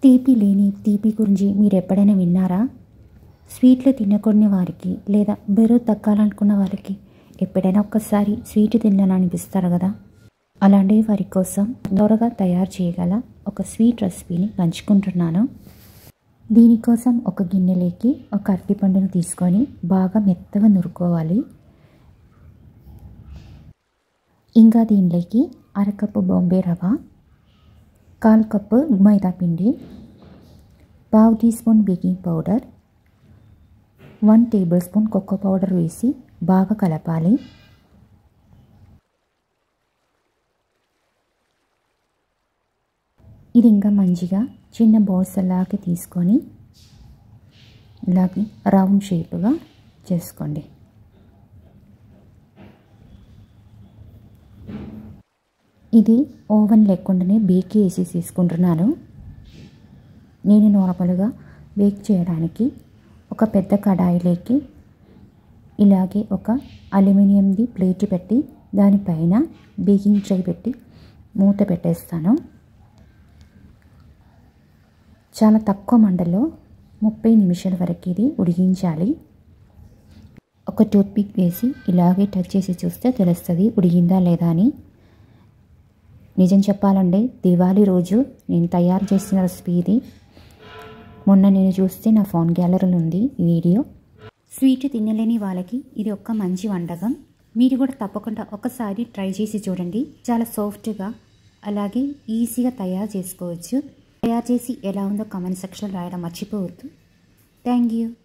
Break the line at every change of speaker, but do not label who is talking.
తీపి లేని తీపి గురించి మీరు ఎప్పుడైనా విన్నారా స్వీట్లు తినకూడని వారికి లేదా బరువు తగ్గాలనుకున్న వారికి ఎప్పుడైనా ఒక్కసారి స్వీట్ తినాలనిపిస్తారు కదా అలాంటి వారి కోసం త్వరగా తయారు చేయగల ఒక స్వీట్ రెసిపీని పంచుకుంటున్నాను దీనికోసం ఒక గిన్నెలోకి ఒక అరటిపండును తీసుకొని బాగా మెత్తగా నురుకోవాలి ఇంకా దీనిలోకి అరకప్పు బాంబే రవ్వ కాల్ కప్పు మైదా పిండి పావు teaspoon baking powder one tablespoon cocoa powder వేసి బాగా కలపాలి ఇది ఇంకా మంచిగా చిన్న బాల్స్ అలాగే తీసుకొని ఇలాగే రౌండ్ షేప్గా చేసుకోండి ఇది ఓవెన్ లేకుండానే బేక్ వేసి తీసుకుంటున్నాను నేను నార్మల్గా బేక్ చేయడానికి ఒక పెద్ద కడాయిలోకి ఇలాగే ఒక అల్యూమినియంది ప్లేట్ పెట్టి దానిపైన బేకింగ్ ట్రై పెట్టి మూత పెట్టేస్తాను చాలా తక్కువ మంటలో ముప్పై నిమిషాల వరకు ఇది ఉడికించాలి ఒక టూత్పిక్ వేసి ఇలాగే టచ్ చేసి చూస్తే తెలుస్తుంది ఉడిగిందా లేదా అని నిజం చెప్పాలంటే దివాళీ రోజు నేను తయారు చేసిన రెసిపీ ఇది మొన్న నేను చూస్తే నా ఫోన్ గ్యాలరీలో ఉంది ఈ వీడియో స్వీట్ తినలేని వాళ్ళకి ఇది ఒక మంచి వంటకం మీరు కూడా తప్పకుండా ఒకసారి ట్రై చేసి చూడండి చాలా సాఫ్ట్గా అలాగే ఈజీగా తయారు చేసుకోవచ్చు తయారు చేసి ఎలా ఉందో కామెంట్ సెక్షన్లో రాయడం మర్చిపోవద్దు థ్యాంక్ యూ